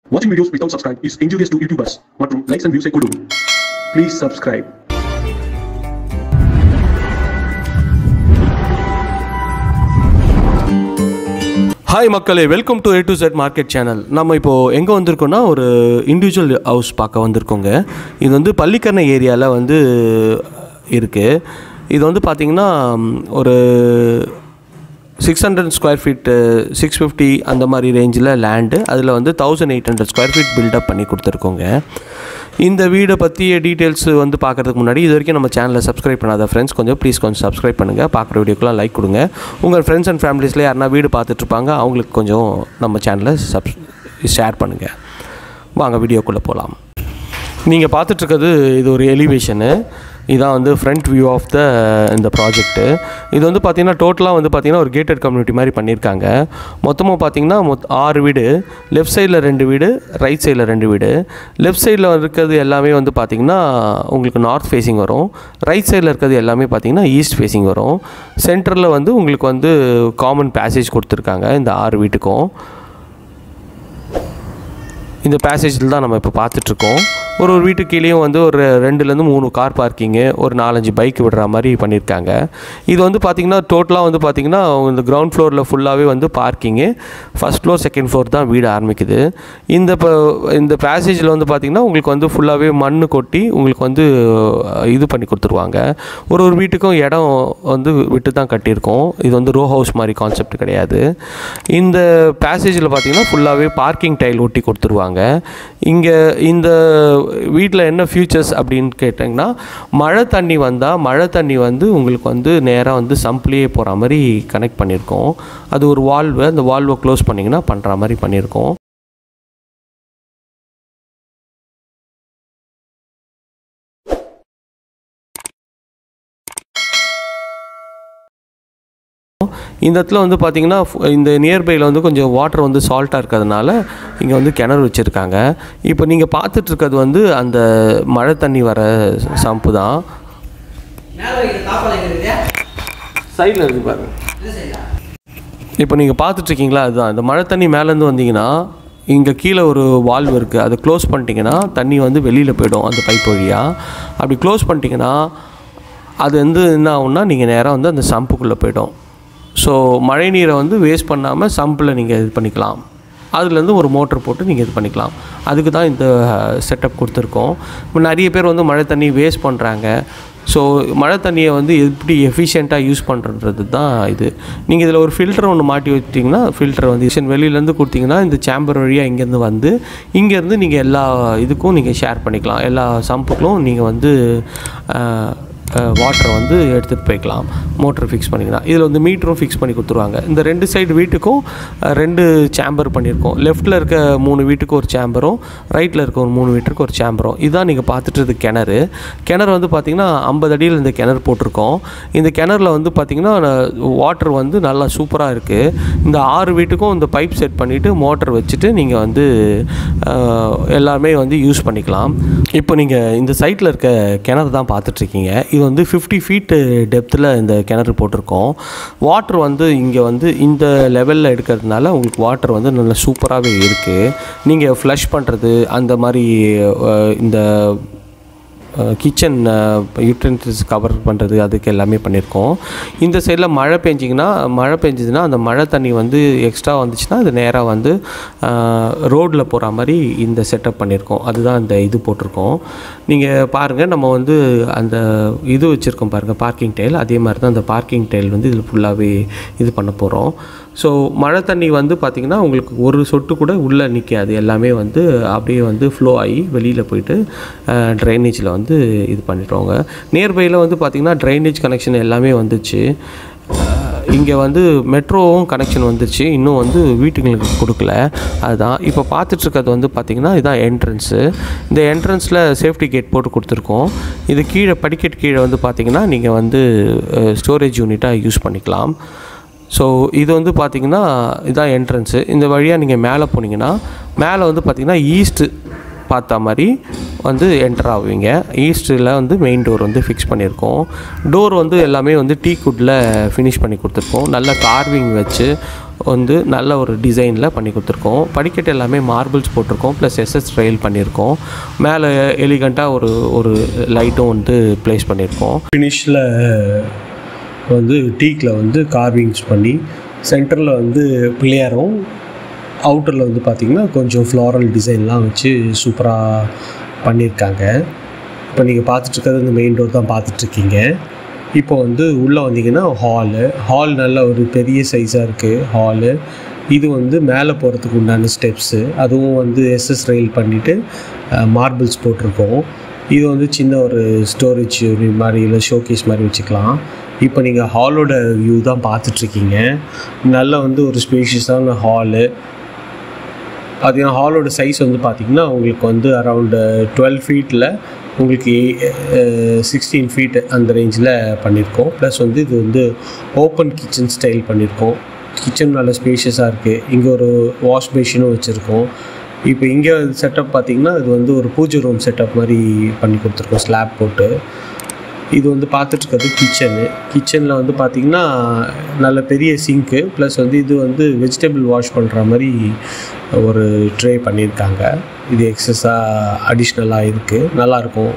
Watching videos without subscribe is injurious to YouTubers மற்றும் likes and views ஐ கொடுக்கும் Please subscribe. Hi மக்களே welcome to A to Z market channel நம்ம இப்போது எங்கே வந்திருக்கோம்னா ஒரு இண்டிவிஜுவல் ஹவுஸ் பார்க்க வந்திருக்கோங்க இது வந்து பள்ளிக்கரணை ஏரியாவில் வந்து இருக்குது இது வந்து பார்த்திங்கன்னா ஒரு six hundred square feet six fifty அந்த மாதிரி ரேஞ்சில் லேண்டு அதில் வந்து thousand eight hundred square feet build up பண்ணி கொடுத்துருக்கோங்க இந்த வீடை பற்றிய டீட்டெயில்ஸ் வந்து பார்க்குறதுக்கு முன்னாடி இது வரைக்கும் நம்ம சேனலை சப்ஸ்கிரைப் பண்ணாத ஃப்ரெண்ட்ஸ் கொஞ்சம் ப்ளீஸ் கொஞ்சம் சப்ஸ்கிரைப் பண்ணுங்கள் பார்க்குற வீடியோக்கெலாம் லைக் கொடுங்க உங்கள் ஃப்ரெண்ட்ஸ் அண்ட் ஃபேமிலிஸில் யாருனா வீடு பார்த்துட்ருப்பாங்க அவங்களுக்கு கொஞ்சம் நம்ம சேனலை சப் ஷேர் பண்ணுங்கள் வாங்க வீடியோக்குள்ளே போகலாம் நீங்கள் பார்த்துட்ருக்கிறது இது ஒரு எலிவேஷனு இதான் வந்து ஃப்ரண்ட் வியூ ஆஃப் த இந்த ப்ராஜெக்ட்டு இது வந்து பார்த்திங்கன்னா டோட்டலாக வந்து பார்த்திங்கன்னா ஒரு கேட்டட் கம்யூனிட்டி மாதிரி பண்ணியிருக்காங்க மொத்தமாக பார்த்திங்கன்னா மொத் ஆறு வீடு லெஃப்ட் சைடில் ரெண்டு வீடு ரைட் சைடில் ரெண்டு வீடு லெஃப்ட் சைடில் இருக்கிறது எல்லாமே வந்து பார்த்திங்கன்னா உங்களுக்கு நார்த் ஃபேஸிங் வரும் ரைட் சைடில் இருக்கிறது எல்லாமே பார்த்திங்கன்னா ஈஸ்ட் ஃபேஸிங் வரும் சென்டரில் வந்து உங்களுக்கு வந்து காமன் பேசேஜ் கொடுத்துருக்காங்க இந்த ஆறு வீட்டுக்கும் இந்த பேசேஜில் தான் நம்ம இப்போ பார்த்துட்ருக்கோம் ஒரு ஒரு வீட்டு கீழேயும் வந்து ஒரு ரெண்டுலேருந்து மூணு கார் பார்க்கிங்கு ஒரு நாலஞ்சு பைக் விடுற மாதிரி பண்ணியிருக்காங்க இது வந்து பார்த்திங்கன்னா டோட்டலாக வந்து பார்த்திங்கன்னா இந்த கிரவுண்ட் ஃப்ளோரில் ஃபுல்லாகவே வந்து parking first floor second floor தான் வீடு ஆரம்பிக்குது இந்த இப்போ இந்த பேசேஜில் வந்து பார்த்திங்கன்னா உங்களுக்கு வந்து ஃபுல்லாகவே மண் கொட்டி உங்களுக்கு வந்து அஹ், இது பண்ணி கொடுத்துருவாங்க ஒரு ஒரு வீட்டுக்கும் இடம் வந்து விட்டு தான் கட்டியிருக்கோம் இது வந்து ரோ ஹவுஸ் மாதிரி கான்செப்ட் கிடையாது இந்த பேசேஜில் பார்த்திங்கன்னா ஃபுல்லாகவே பார்க்கிங் டைல் ஒட்டி கொடுத்துருவாங்க இங்கே இந்த வீட்டில் என்ன ஃபியூச்சர்ஸ் அப்படின்னு கேட்டிங்கன்னா மழை தண்ணி வந்தால் மழை தண்ணி வந்து உங்களுக்கு வந்து நேராக வந்து சம்ப்லேயே போகிற மாதிரி கனெக்ட் பண்ணியிருக்கோம் அது ஒரு வால்வு அந்த வால்வை க்ளோஸ் பண்ணிங்கன்னா பண்ணுற மாதிரி பண்ணியிருக்கோம் இந்த இடத்துல வந்து பார்த்திங்கன்னா ஃபு- இந்த நியர்பையில் வந்து கொஞ்சம் வாட்டர் வந்து சால்ட்டாக இருக்கிறதுனால இங்கே வந்து கிணறு வச்சுருக்காங்க இப்போ நீங்கள் பார்த்துட்ருக்கிறது வந்து அந்த மழை தண்ணி வர சம்பு தான் மேலே வைக்கிற தாப்பால் எங்க இருக்குது சைடில் இருக்கு பாருங்க இது சைடா இப்போ நீங்கள் பார்த்துட்ருக்கீங்களா அதுதான் இந்த மழை தண்ணி மேலேருந்து வந்தீங்கன்னா இங்கே கீழே ஒரு வால்வ் இருக்குது அதை க்ளோஸ் பண்ணிட்டீங்கன்னா தண்ணி வந்து வெளியில் போயிடும் அந்த பைப் வழியாக அப்படி க்ளோஸ் பண்ணிட்டீங்கன்னா அது வந்து என்ன ஆகும்னா நீங்கள் நேராக வந்து அந்த சம்புக்குள்ளே போயிடும் ஸோ மழை நீரை வந்து வேஸ்ட் பண்ணாமல் சம்பில் நீங்கள் இது பண்ணிக்கலாம் அதுலேருந்து ஒரு மோட்டர் போட்டு நீங்கள் இது பண்ணிக்கலாம் அதுக்கு தான் இந்த செட்டப் கொடுத்துருக்கோம் இப்போ நிறைய பேர் வந்து மழை தண்ணி வேஸ்ட் பண்ணுறாங்க ஸோ மழை தண்ணியை வந்து எப்படி எஃபிஷியண்ட்டாக யூஸ் பண்ணுறது தான் இது நீங்கள் இதில் ஒரு ஃபில்டர் ஒன்று மாட்டி வச்சிட்டிங்கன்னா ஃபில்டர் வந்து மிஷின் வெளியிலேருந்து கொடுத்தீங்கன்னா இந்த சேம்பர் வழியாக இங்கேருந்து வந்து இங்கேருந்து நீங்கள் எல்லா இதுக்கும் நீங்கள் ஷேர் பண்ணிக்கலாம் எல்லா சம்புக்கும் நீங்கள் வந்து வாட்டரை வந்து எடுத்துகிட்டு போய்க்கலாம் மோட்டர் ஃபிக்ஸ் பண்ணிக்கலாம் இதில் வந்து மீட்டரும் ஃபிக்ஸ் பண்ணி கொடுத்துருவாங்க இந்த ரெண்டு சைடு வீட்டுக்கும் அஹ், ரெண்டு சேம்பர் பண்ணியிருக்கோம் லெஃப்ட்டில் இருக்க மூணு வீட்டுக்கு ஒரு சேம்பரும் ரைட்டில் இருக்க ஒரு மூணு வீட்டுக்கு ஒரு சேம்பரும் இதுதான் நீங்கள் பார்த்துட்டு இருக்க கிணறு கிணறு வந்து பார்த்திங்கன்னா ஐம்பது அடியில் இந்த கிணறு போட்டிருக்கோம் இந்த கிணறுல வந்து பார்த்திங்கன்னா வாட்டர் வந்து நல்லா சூப்பராக இருக்குது இந்த ஆறு வீட்டுக்கும் இந்த பைப் செட் பண்ணிவிட்டு மோட்டர் வச்சுட்டு நீங்கள் வந்து அஹ், எல்லாமே வந்து யூஸ் பண்ணிக்கலாம் இப்போ நீங்கள் இந்த சைட்டில் இருக்க கிணறு தான் பார்த்துட்ருக்கீங்க இது வந்து ஃபிஃப்டி ஃபீட்டு டெப்த்தில் இந்த கிணறு போட்டிருக்கோம் வாட்டர் வந்து இங்கே வந்து இந்த லெவலில் எடுக்கிறதுனால உங்களுக்கு வாட்டர் வந்து நல்லா சூப்பராகவே இருக்குது நீங்கள் ஃப்ளஷ் பண்ணுறது அந்த மாதிரி அஹ், இந்த கிச்சன் யூட்டன்சில்ஸ் கவர் பண்ணுறது அதுக்கு எல்லாமே பண்ணியிருக்கோம் இந்த சைடில் மழை பெஞ்சிங்கன்னா மழை பெஞ்சதுன்னா அந்த மழை தண்ணி வந்து எக்ஸ்ட்ரா வந்துச்சுன்னா அது நேராக வந்து ரோட்டில் போகிற மாதிரி இந்த செட்டப் பண்ணியிருக்கோம் அதுதான் இந்த இது போட்டிருக்கோம் நீங்கள் பாருங்கள் நம்ம வந்து அந்த இது வச்சுருக்கோம் பாருங்கள் பார்க்கிங் டைல் அதே மாதிரி தான் அந்த பார்க்கிங் டைல் வந்து இதில் ஃபுல்லாகவே இது பண்ண போகிறோம் ஸோ மழை தண்ணி வந்து பார்த்திங்கன்னா உங்களுக்கு ஒரு சொட்டு கூட உள்ளே நிற்காது எல்லாமே வந்து அப்படியே வந்து ஃப்ளோ ஆகி வெளியில் போயிட்டு ட்ரைனேஜில் வந்து இது பண்ணிட்டோங்க நியர்பையில் வந்து பார்த்திங்கன்னா ட்ரைனேஜ் கனெக்ஷன் எல்லாமே வந்துச்சு இங்கே வந்து மெட்ரோவும் கனெக்ஷன் வந்துச்சு இன்னும் வந்து வீட்டுங்களுக்கு கொடுக்கல அதுதான் இப்போ பார்த்துட்ருக்கிறது வந்து பார்த்திங்கன்னா இதுதான் என்ட்ரன்ஸு இந்த என்ட்ரன்ஸில் சேஃப்டி கேட் போட்டு கொடுத்துருக்கோம் இது கீழே படிக்கட் கீழே வந்து பார்த்திங்கன்னா நீங்கள் வந்து ஸ்டோரேஜ் யூனிட்டாக யூஸ் பண்ணிக்கலாம் ஸோ இது வந்து பார்த்திங்கன்னா இதான் என்ட்ரன்ஸு இந்த வழியாக நீங்கள் மேலே போனீங்கன்னா மேலே வந்து பார்த்திங்கன்னா ஈஸ்ட்டு பார்த்த மாதிரி வந்து என்டர் ஆவீங்க ஈஸ்ட்டில் வந்து மெயின் டோர் வந்து ஃபிக்ஸ் பண்ணியிருக்கோம் டோர் வந்து எல்லாமே வந்து டீ குட்டில் ஃபினிஷ் பண்ணி கொடுத்துருக்கோம் நல்ல கார்விங் வச்சு வந்து நல்ல ஒரு டிசைனில் பண்ணி கொடுத்துருக்கோம் படிக்கட்டு எல்லாமே மார்பிள்ஸ் போட்டிருக்கோம் ப்ளஸ் எஸ்எஸ் ரெயில் பண்ணியிருக்கோம் மேலே எலிகண்ட்டாக ஒரு ஒரு லைட்டும் வந்து ப்ளேஸ் பண்ணியிருக்கோம் ஃபினிஷில் வந்து டீக்கில் வந்து கார்விங்ஸ் பண்ணி சென்டரில் வந்து பிள்ளையாரும் அவுட்டரில் வந்து பார்த்திங்கன்னா கொஞ்சம் ஃப்ளாரல் டிசைன்லாம் வச்சு சூப்பராக பண்ணியிருக்காங்க இப்போ நீங்கள் பார்த்துட்ருக்கிறது இந்த மெயின் டோர் தான் பார்த்துட்ருக்கீங்க இப்போ வந்து உள்ளே வந்தீங்கன்னா ஹாலு ஹால் நல்ல ஒரு பெரிய சைஸாக இருக்குது ஹாலு இது வந்து மேலே போகிறதுக்கு உண்டான ஸ்டெப்ஸு அதுவும் வந்து எஸ்எஸ் ரெயில் பண்ணிவிட்டு மார்பிள்ஸ் போட்டிருக்கோம் இது வந்து சின்ன ஒரு ஸ்டோரேஜ் யூனிட் மாதிரி இல்லை ஷோகேஸ் மாதிரி வச்சுக்கலாம் இப்போ நீங்கள் ஹாலோட வியூ தான் பார்த்துட்ருக்கீங்க நல்ல வந்து ஒரு ஸ்பேஷியஸான ஹாலு பார்த்தீங்கன்னா ஹாலோட சைஸ் வந்து பார்த்திங்கன்னா உங்களுக்கு வந்து அரவுண்டு டுவெல் ஃபீட்டில் உங்களுக்கு சிக்ஸ்டீன் ஃபீட் அந்த ரேஞ்சில் பண்ணியிருக்கோம் ப்ளஸ் வந்து இது வந்து ஓப்பன் கிச்சன் ஸ்டைல் பண்ணியிருக்கோம் கிச்சன் நல்ல ஸ்பேஷியஸாக இருக்குது இங்கே ஒரு வாஷ் பேஷனும் வச்சுருக்கோம் இப்போ இங்கே செட்டப் பார்த்திங்கன்னா இது வந்து ஒரு பூஜை ரூம் செட்டப் மாதிரி பண்ணி கொடுத்துருக்கோம் ஸ்லாப் போட்டு இது வந்து பார்த்துட்ருக்கிறது கிச்சனு கிச்சனில் வந்து பார்த்திங்கன்னா நல்ல பெரிய சிங்க்கு ப்ளஸ் வந்து இது வந்து வெஜிடபிள் வாஷ் பண்ணுற மாதிரி ஒரு ட்ரே பண்ணியிருக்காங்க இது எக்ஸஸாக அடிஷ்னலாக இருக்குது நல்லாயிருக்கும்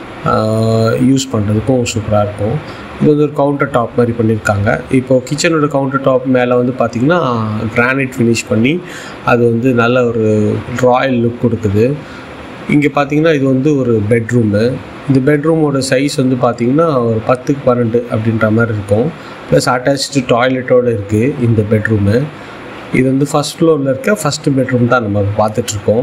யூஸ் பண்ணுறதுக்கும் சூப்பராக இருக்கும் இது வந்து ஒரு கவுண்டர் டாப் மாதிரி பண்ணியிருக்காங்க இப்போது கிச்சனோட கவுண்டர் டாப் மேலே வந்து பார்த்திங்கன்னா கிரானைட் ஃபினிஷ் பண்ணி அது வந்து நல்ல ஒரு ராயல் லுக் கொடுக்குது இங்கே பார்த்தீங்கன்னா இது வந்து ஒரு பெட்ரூமு இந்த பெட்ரூமோட சைஸ் வந்து பார்த்தீங்கன்னா ஒரு பத்துக்கு பன்னெண்டு அப்படின்ற மாதிரி இருக்கும் ப்ளஸ் அட்டாச்சு டாய்லெட்டோடு இருக்குது இந்த பெட்ரூமு இது வந்து ஃபஸ்ட் ஃப்ளோரில் இருக்க ஃபஸ்ட்டு பெட்ரூம் தான் நம்ம பார்த்துட்ருக்கோம்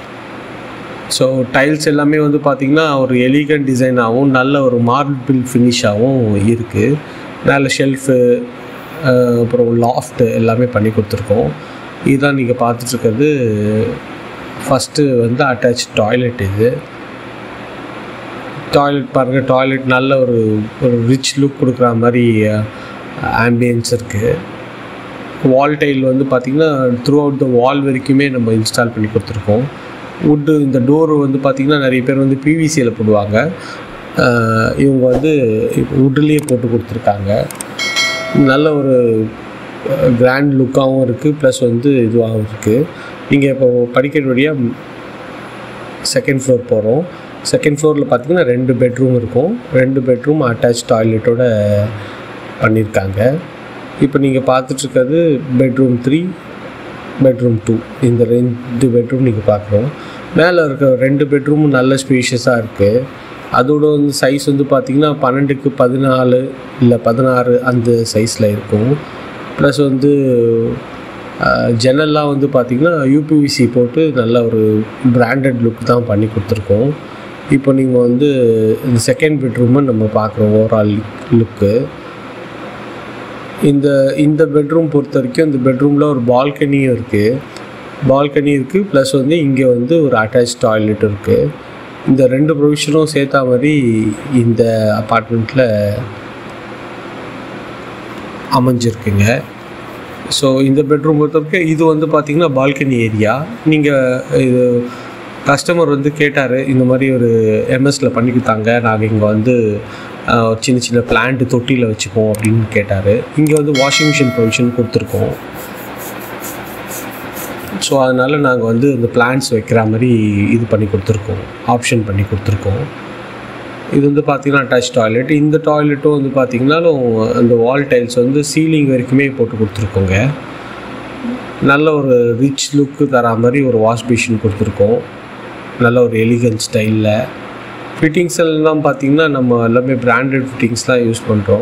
ஸோ டைல்ஸ் எல்லாமே வந்து பார்த்திங்கன்னா ஒரு எலிகன்ட் டிசைனாகவும் நல்ல ஒரு மார்பிள் ஃபினிஷாகவும் இருக்குது மேலே ஷெல்ஃபு அப்புறம் லாஃப்ட்டு எல்லாமே பண்ணி கொடுத்துருக்கோம் இதுதான் நீங்கள் பார்த்துட்ருக்கிறது ஃபஸ்ட்டு வந்து அட்டாச் டாய்லெட் இது டாய்லெட் பாருங்கள் டாய்லெட் நல்ல ஒரு ஒரு ரிச் லுக் கொடுக்குற மாதிரி ஆம்பியன்ஸ் இருக்குது வால் டைல் வந்து பார்த்திங்கன்னா த்ரூ அவுட் த வால் வரைக்குமே நம்ம இன்ஸ்டால் பண்ணி கொடுத்துருக்கோம் வுட்டு இந்த டோர் வந்து பார்த்திங்கன்னா நிறைய பேர் வந்து பிவிசியில் போடுவாங்க அஹ் இவங்க வந்து வுட்லேயே போட்டு கொடுத்துருக்காங்க நல்ல ஒரு கிராண்ட் லுக்காகவும் இருக்குது ப்ளஸ் வந்து இதுவாகவும் இருக்குது நீங்கள் இப்போ படிக்கட்டு வழியாக செகண்ட் ஃப்ளோர் போகிறோம் செகண்ட் ஃப்ளோரில் பார்த்தீங்கன்னா ரெண்டு பெட்ரூம் இருக்கும் ரெண்டு பெட்ரூம் அட்டாச் டாய்லெட்டோட பண்ணியிருக்காங்க இப்போ நீங்கள் பார்த்துட்ருக்கிறது பெட்ரூம் த்ரீ பெட்ரூம் டூ இந்த ரெண்டு பெட்ரூம் நீங்கள் பார்க்குறோம் மேலே இருக்க ரெண்டு பெட்ரூமும் நல்ல ஸ்பேஷியஸாக இருக்குது அதோட வந்து சைஸ் வந்து பார்த்திங்கன்னா பன்னெண்டுக்கு பதினாலு இல்லை பதினாறு அந்த சைஸில் இருக்கும் ப்ளஸ் வந்து அஹ், ஜன்னல்லாம் வந்து பார்த்திங்கன்னா யூபிவிசி போட்டு நல்ல ஒரு பிராண்டட் லுக் தான் பண்ணி கொடுத்துருக்கோம் இப்போ நீங்கள் வந்து இந்த செகண்ட் பெட்ரூமை நம்ம பார்க்குறோம் ஓவரால் லுக்கு இந்த இந்த பெட்ரூம் பொறுத்த வரைக்கும் இந்த பெட்ரூமில் ஒரு பால்கனியும் இருக்குது பால்கனி இருக்குது ப்ளஸ் வந்து இங்கே வந்து ஒரு அட்டாச் டாய்லெட் இருக்குது இந்த ரெண்டு ப்ரொவிஷனும் சேர்த்தா மாதிரி இந்த அப்பார்ட்மெண்ட்டில் அமைஞ்சிருக்குங்க ஸோ இந்த பெட்ரூம் பொறுத்த வரைக்கும் இது வந்து பார்த்திங்கன்னா பால்கனி ஏரியா நீங்கள் இது கஸ்டமர் வந்து கேட்டார் இந்த மாதிரி ஒரு எம்எஸ்ல பண்ணி கொடுத்தாங்க நாங்கள் இங்கே வந்து ஆஹ், ஒரு சின்ன சின்ன பிளான்ட் தொட்டியில் வச்சுப்போம் அப்படின்னு கேட்டார் இங்கே வந்து வாஷிங் மிஷின் ப்ரொவிஷன் கொடுத்துருக்கோம் ஸோ அதனால் நாங்கள் வந்து இந்த பிளான்ட்ஸ் வைக்கிற மாதிரி இது பண்ணி கொடுத்துருக்கோம் ஆப்ஷன் பண்ணி கொடுத்துருக்கோம் இது வந்து பார்த்திங்கன்னா அட்டாச் டாய்லெட் இந்த டாய்லெட்டும் வந்து பார்த்திங்கனாலும் அந்த வால் டைல்ஸ் வந்து சீலிங் வரைக்குமே போட்டு கொடுத்துருக்கோங்க நல்ல ஒரு ரிச் லுக்கு தர மாதிரி ஒரு வாஷ் பேஷன் கொடுத்துருக்கோம் நல்ல ஒரு எலிகன்ட் ஸ்டைலில் ஃபிட்டிங்ஸ் எல்லாம் பார்த்திங்கன்னா நம்ம எல்லாமே பிராண்டட் ஃபிட்டிங்ஸ் தான் யூஸ் பண்ணுறோம்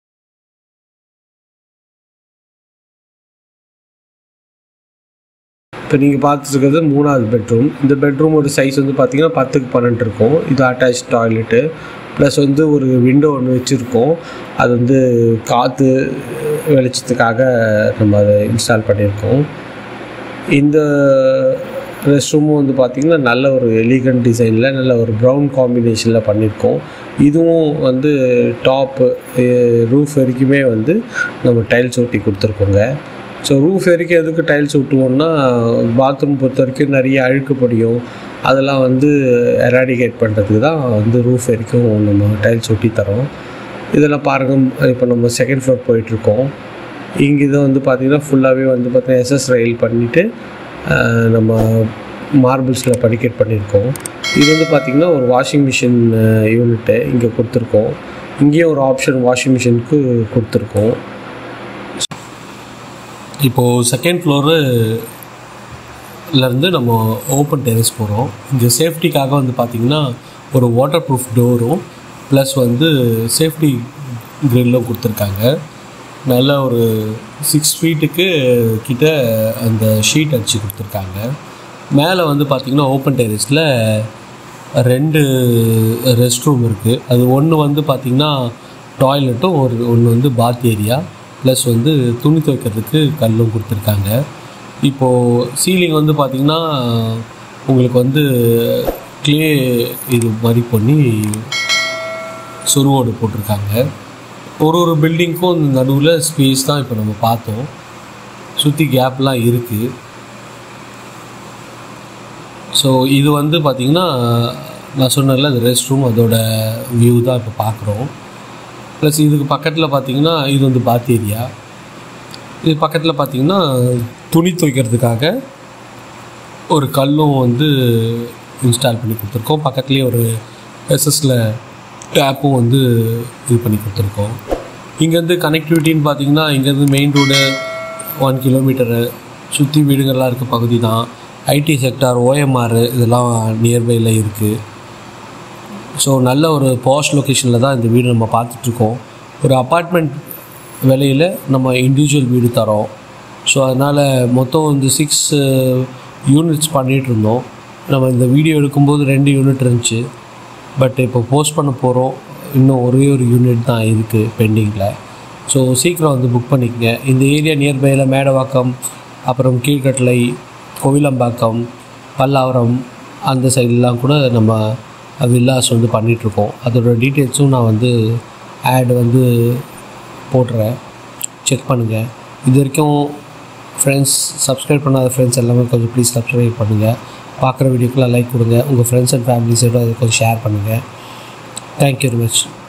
இப்போ நீங்கள் பார்த்துருக்கிறது மூணாவது பெட்ரூம் இந்த பெட்ரூமோட சைஸ் வந்து பார்த்தீங்கன்னா பத்துக்கு பன்னெண்டு இருக்கும் இது அட்டாச் டாய்லெட்டு ப்ளஸ் வந்து ஒரு விண்டோ ஒன்று வச்சுருக்கோம் அது வந்து காற்று வெளிச்சத்துக்காக நம்ம அதை இன்ஸ்டால் பண்ணியிருக்கோம் இந்த ரெஸ்ட் ரூமும் வந்து பார்த்திங்கன்னா நல்ல ஒரு எலிகன்ட் டிசைனில் நல்ல ஒரு ப்ரௌன் காம்பினேஷனில் பண்ணியிருக்கோம் இதுவும் வந்து டாப்பு ரூஃப் வரைக்குமே வந்து நம்ம டைல்ஸ் ஒட்டி கொடுத்துருக்கோங்க ஸோ ரூஃப் வரைக்கும் எதுக்கு டைல்ஸ் ஒட்டுவோம்னா பாத்ரூம் பொறுத்த வரைக்கும் நிறைய அழுக்கு படியும் அதெல்லாம் வந்து எராடிகேட் பண்ணுறதுக்கு தான் வந்து ரூஃப் வரைக்கும் நம்ம டைல்ஸ் ஒட்டி தரோம் இதெல்லாம் பாருங்கள் இப்போ நம்ம செகண்ட் ஃப்ளோர் போயிட்டுருக்கோம் இங்கே இதை வந்து பார்த்திங்கன்னா ஃபுல்லாகவே வந்து பார்த்தீங்கன்னா எஸ்எஸ் ரயில் பண்ணிவிட்டு நம்ம மார்பிள்ஸில் படிக்கட் பண்ணியிருக்கோம் இது வந்து பார்த்திங்கன்னா ஒரு வாஷிங் மிஷின் யூனிட்டு இங்கே கொடுத்துருக்கோம் இங்கேயும் ஒரு ஆப்ஷன் வாஷிங் மிஷினுக்கு கொடுத்துருக்கோம் இப்போது செகண்ட் ஃப்ளோரு இருந்து நம்ம ஓப்பன் டெரஸ் போகிறோம் இங்கே சேஃப்டிக்காக வந்து பார்த்திங்கன்னா ஒரு வாட்டர் ப்ரூஃப் டோரும் ப்ளஸ் வந்து சேஃப்டி கிரில்லும் கொடுத்துருக்காங்க நல்ல ஒரு சிக்ஸ் ஃபீட்டுக்கு கிட்ட அந்த ஷீட் அடித்து கொடுத்துருக்காங்க மேலே வந்து பார்த்திங்கன்னா ஓப்பன் டெரஸில் ரெண்டு ரெஸ்ட் ரூம் இருக்குது அது ஒன்று வந்து பார்த்திங்கன்னா டாய்லெட்டும் ஒரு ஒன்று வந்து பாத் ஏரியா ப்ளஸ் வந்து துணி துவைக்கிறதுக்கு கல்லும் கொடுத்துருக்காங்க இப்போது சீலிங் வந்து பார்த்திங்கன்னா உங்களுக்கு வந்து க்ளே இது மாதிரி பண்ணி சுருவோடு போட்டிருக்காங்க ஒரு ஒரு பில்டிங்க்கும் இந்த நடுவில் ஸ்பேஸ் தான் இப்போ நம்ம பார்த்தோம் சுற்றி கேப்லாம் இருக்குது ஸோ இது வந்து பார்த்திங்கன்னா நான் சொன்னேன்ல அது ரெஸ்ட் ரூம் அதோட வியூ தான் இப்போ பார்க்குறோம் ப்ளஸ் இதுக்கு பக்கத்தில் பார்த்திங்கன்னா இது வந்து பாத் ஏரியா இது பக்கத்தில் பார்த்திங்கன்னா துணி துவைக்கிறதுக்காக ஒரு கல்லும் வந்து இன்ஸ்டால் பண்ணி கொடுத்துருக்கோம் பக்கத்துலேயே ஒரு எஸ்எஸில் டேப்பும் வந்து இது பண்ணி கொடுத்துருக்கோம் இங்கேருந்து கனெக்டிவிட்டின்னு பார்த்தீங்கன்னா இங்கேருந்து மெயின் ரோடு ஒன் கிலோமீட்டரு சுற்றி வீடுகள்லாம் இருக்க பகுதி தான் ஐடி செக்டார் ஓஎம்ஆர் இதெல்லாம் நியர்பையில் இருக்குது ஸோ நல்ல ஒரு பாஷ் லொக்கேஷனில் தான் இந்த வீடு நம்ம பார்த்துட்ருக்கோம் ஒரு அப்பார்ட்மெண்ட் விலையில் நம்ம இண்டிவிஜுவல் வீடு தரோம் ஸோ அதனால் மொத்தம் இந்த சிக்ஸ் யூனிட்ஸ் பண்ணிகிட்டு இருந்தோம் நம்ம இந்த வீடியோ எடுக்கும்போது ரெண்டு யூனிட் இருந்துச்சு பட் இப்போ போஸ்ட் பண்ண போகிறோம் இன்னும் ஒரே ஒரு யூனிட் தான் இருக்குது பெண்டிங்கில் ஸோ சீக்கிரம் வந்து புக் பண்ணிக்கங்க இந்த ஏரியா நியர்பையில் மேடவாக்கம் அப்புறம் கீழ்கட்டளை கோவிலம்பாக்கம் பல்லாவரம் அந்த சைட்லாம் கூட நம்ம வில்லாஸ் வந்து பண்ணிகிட்ருக்கோம் அதோட டீட்டெயில்ஸும் நான் வந்து ஆட் வந்து போடுறேன் செக் பண்ணுங்கள் இது வரைக்கும் ஃப்ரெண்ட்ஸ் சப்ஸ்கிரைப் பண்ணாத ஃப்ரெண்ட்ஸ் எல்லாமே கொஞ்சம் ப்ளீஸ் சப்ஸ்கிரைப் பண்ணுங்கள் பார்க்குற வீடியோக்கெலாம் லைக் கொடுங்க உங்கள் ஃப்ரெண்ட்ஸ் அண்ட் ஃபேமிலிஸோட அதை கொஞ்சம் ஷேர் பண்ணுங்கள் தேங்க்யூ வெரி மச்